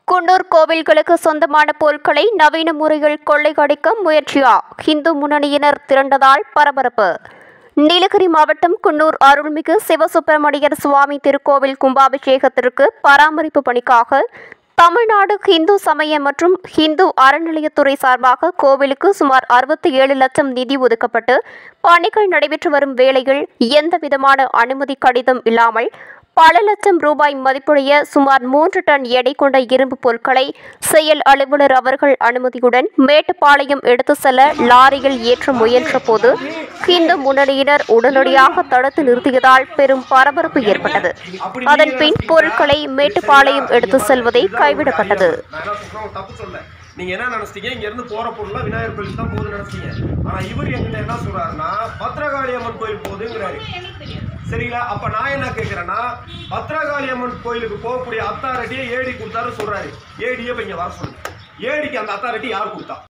குன்னூர் கோவில்களுக்கு சொந்தமான பொருட்களை நவீன முறையில் கொள்ளையடிக்க முயற்சியா இந்து முன்னணியினர் திரண்டதால் பரபரப்பு நீலகிரி மாவட்டம் குன்னூர் அருள்மிகு சிவசுப்பிரமணியர் சுவாமி திருக்கோவில் கும்பாபிஷேகத்திற்கு பராமரிப்பு பணிக்காக தமிழ்நாடு இந்து சமய மற்றும் இந்து அறநிலையத்துறை சார்பாக கோவிலுக்கு சுமார் அறுபத்தி ஏழு லட்சம் நிதி ஒதுக்கப்பட்டு பணிகள் நடைபெற்று வரும் வேளையில் எந்தவிதமான அனுமதி கடிதம் இல்லாமல் பல லட்சம் ரூபாய் மதிப்புடைய சுமார் மூன்று டன் எடை கொண்ட இரும்பு பொருட்களை செயல் அலுவலர் அவர்கள் அனுமதியுடன் மேட்டுப்பாளையம் எடுத்து செல்ல லாரியில் ஏற்ற முயன்ற போது இந்து முன்னணியினர் உடனடியாக தடுத்து நிறுத்தியதால் பெரும் பரபரப்பு ஏற்பட்டது அதன் பின் பொருட்களை மேட்டுப்பாளையம் எடுத்து செல்வதை கைவிடப்பட்டது நான் என்ன சொல்றேன் தப்பு சொல்ல நீங்க என்ன நினைச்சீங்க இங்க இருந்து போற பொருள்லாம் விநாயகர் கோயிலுக்கு தான் போகுதுன்னு நினைச்சீங்க ஆனா இவர் எங்கிட்ட என்ன சொல்றாருன்னா பத்ரகாளி அம்மன் கோயில் போகுதுங்கிறாரு சரிங்களா அப்ப நான் என்ன கேக்குறேன்னா பத்ரகாளி அம்மன் கோயிலுக்கு போகக்கூடிய அத்தாரிட்டியை ஏடி கொடுத்தாரு சொல்றாரு ஏடியை இப்ப இங்க வர சொல்லுங்க ஏடிக்கு அந்த அத்தாரிட்டி யார் கொடுத்தா